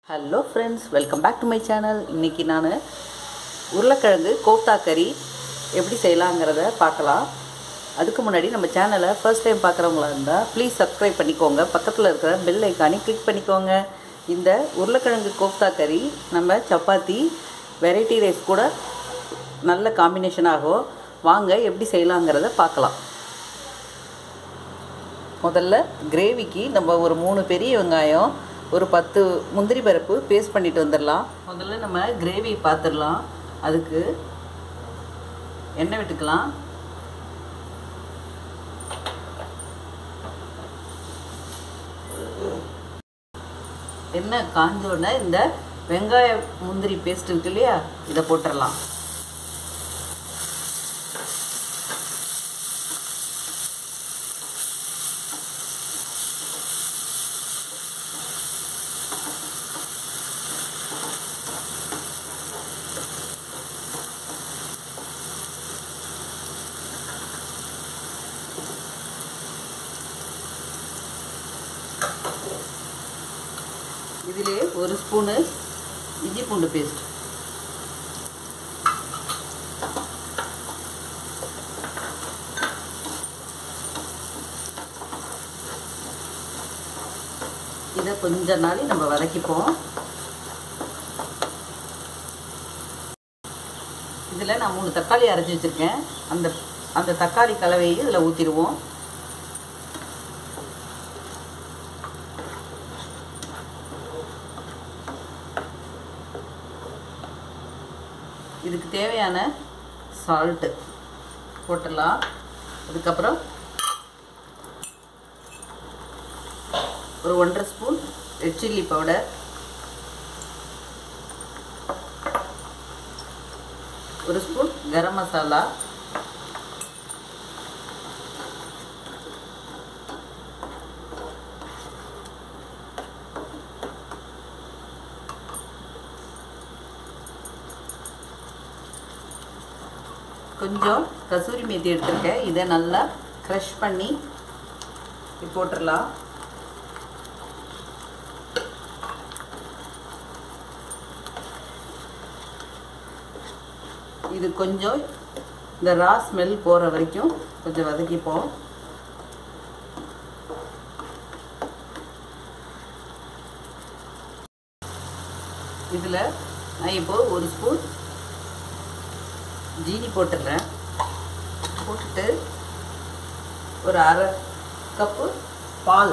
hello friends welcome back to my channel இன்றைக்கி நான் உருளைக்கிழங்கு கோஃப்தா கறி எப்படி செய்யலாங்கிறத பார்க்கலாம் அதுக்கு முன்னாடி நம்ம சேனலை ஃபர்ஸ்ட் டைம் பார்க்குறவங்களா இருந்தால் ப்ளீஸ் சப்ஸ்கிரைப் பண்ணிக்கோங்க பக்கத்தில் இருக்கிற பெல் ஐக்கானி கிளிக் பண்ணிக்கோங்க இந்த உருளைக்கிழங்கு கோஃப்தா கறி நம்ம சப்பாத்தி வெரைட்டி ரைஸ் கூட நல்ல காம்பினேஷன் ஆகும் வாங்க எப்படி செய்யலாங்கிறத பார்க்கலாம் முதல்ல கிரேவிக்கு நம்ம ஒரு மூணு பெரிய வெங்காயம் ஒரு பத்து முந்திரி பருப்பு பேஸ்ட் பண்ணிட்டு வந்துடலாம் முதல்ல நம்ம கிரேவி பார்த்துடலாம் அதுக்கு எண்ணெய் விட்டுக்கலாம் எண்ணெய் காஞ்சோடனே இந்த வெங்காய முந்திரி பேஸ்ட் இருக்கு இல்லையா இதை போட்டுடலாம் இதிலே ஒரு ஸ்பூனு இஞ்சி பூண்டு பேஸ்ட் இதை கொஞ்ச நாளி நம்ம வதக்கிப்போம் இதில் நான் மூணு தக்காளி அரைச்சி வச்சுருக்கேன் அந்த அந்த தக்காளி கலவையை இதில் ஊற்றிடுவோம் இதுக்கு தேவையான சால்ட்டு போட்டுடலாம் அதுக்கப்புறம் ஒரு ஒன்றரை ஸ்பூன் ரெட் சில்லி பவுடர் ஒரு ஸ்பூன் கரம் மசாலா கொஞ்சம் கசூரி மேத்தி எடுத்துருக்கேன் இதை நல்லா க்ரஷ் பண்ணி போட்டுடலாம் இது கொஞ்சம் இந்த ரா ஸ்மெல் போகிற வரைக்கும் கொஞ்சம் வதக்கிப்போம் இதில் நான் இப்போது ஒரு ஸ்பூன் ஜீனி போட்டுடுறேன் போட்டுட்டு ஒரு அரை கப்பு பால்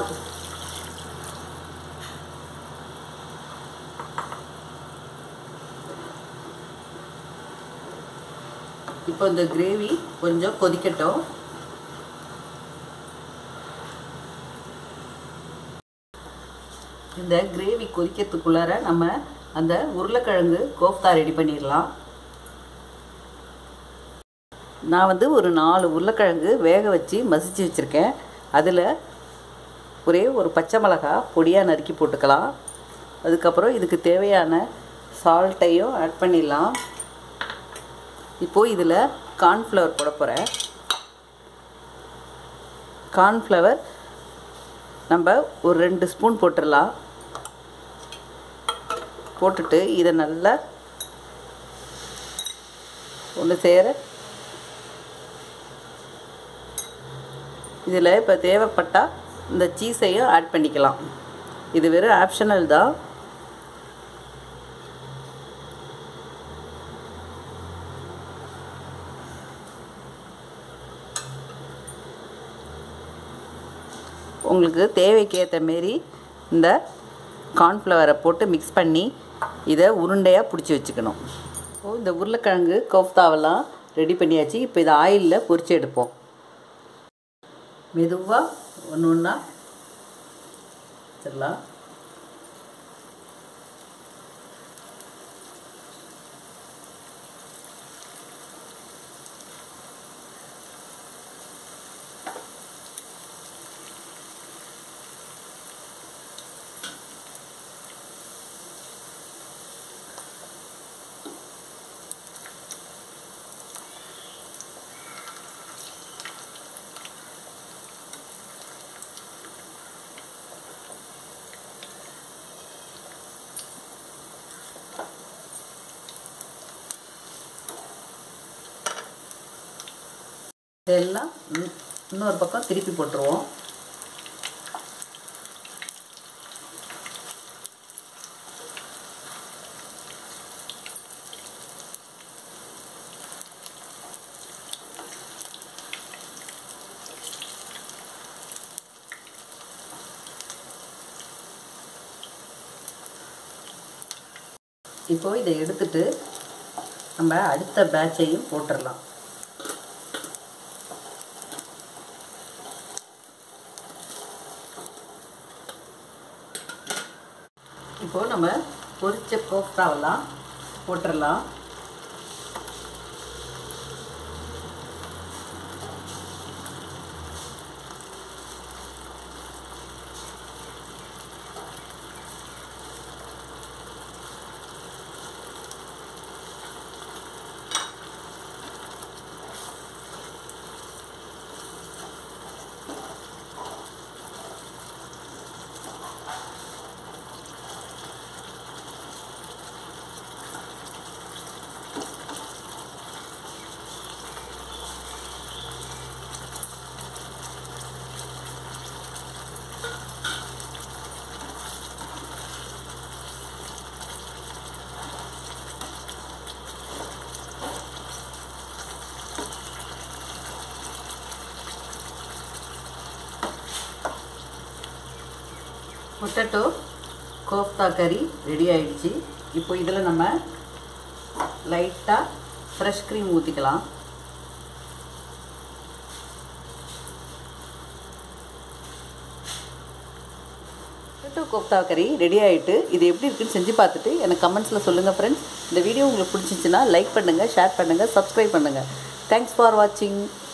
இப்போ இந்த கிரேவி கொஞ்சம் கொதிக்கட்டும் இந்த கிரேவி கொதிக்கிறதுக்குள்ளார நம்ம அந்த உருளைக்கிழங்கு கோஃப்தா ரெடி பண்ணிடலாம் நான் வந்து ஒரு நாலு உருளைக்கிழங்கு வேக வச்சு மசிச்சு வச்சுருக்கேன் அதில் ஒரே ஒரு பச்சை மிளகா பொடியாக நறுக்கி போட்டுக்கலாம் அதுக்கப்புறம் இதுக்கு தேவையான சால்ட்டையும் ஆட் பண்ணிடலாம் இப்போது இதில் கார்ன்ஃப்ளவர் போட போகிறேன் கார்ன்ஃப்ளவர் நம்ம ஒரு ரெண்டு ஸ்பூன் போட்டுடலாம் போட்டுட்டு இதை நல்லா ஒன்று சேர இதில் இப்போ தேவைப்பட்டால் இந்த சீஸையும் ஆட் பண்ணிக்கலாம் இது வெறும் ஆப்ஷனல் தான் உங்களுக்கு தேவைக்கு ஏற்ற மாரி இந்த கார்ன்ஃப்ளவரை போட்டு மிக்ஸ் பண்ணி இதை உருண்டையாக பிடிச்சி வச்சுக்கணும் இப்போது இந்த உருளைக்கிழங்கு கோஃப்தாவெல்லாம் ரெடி பண்ணியாச்சு இப்போ இதை ஆயிலில் பொரிச்சு எடுப்போம் மெதுவாக ஒன்று ஒன்றா வச்சிடலாம் இதெல்லாம் இன்- இன்னொரு பக்கம் திருப்பி போட்டுருவோம் இப்போ இதை எடுத்துட்டு நம்ம அடுத்த பேட்சையும் போட்டுடலாம் இப்போ நம்ம பொரிச்ச கோஃப்தாவெல்லாம் போட்டுடலாம் பொட்டேட்டோ கோஃப்தா கறி ரெடி ஆயிடுச்சு இப்போ இதில் நம்ம லைட்டாக ஃப்ரெஷ் க்ரீம் ஊற்றிக்கலாம் பொட்டேட்டோ கோஃப்தா கறி ரெடி ஆகிட்டு இது எப்படி இருக்குன்னு செஞ்சு பார்த்துட்டு எனக்கு கமெண்ட்ஸில் சொல்லுங்கள் ஃப்ரெண்ட்ஸ் இந்த வீடியோ உங்களுக்கு பிடிச்சிச்சின்னா லைக் பண்ணுங்கள் ஷேர் பண்ணுங்கள் சப்ஸ்கிரைப் பண்ணுங்கள் தேங்க்ஸ் ஃபார் வாட்சிங்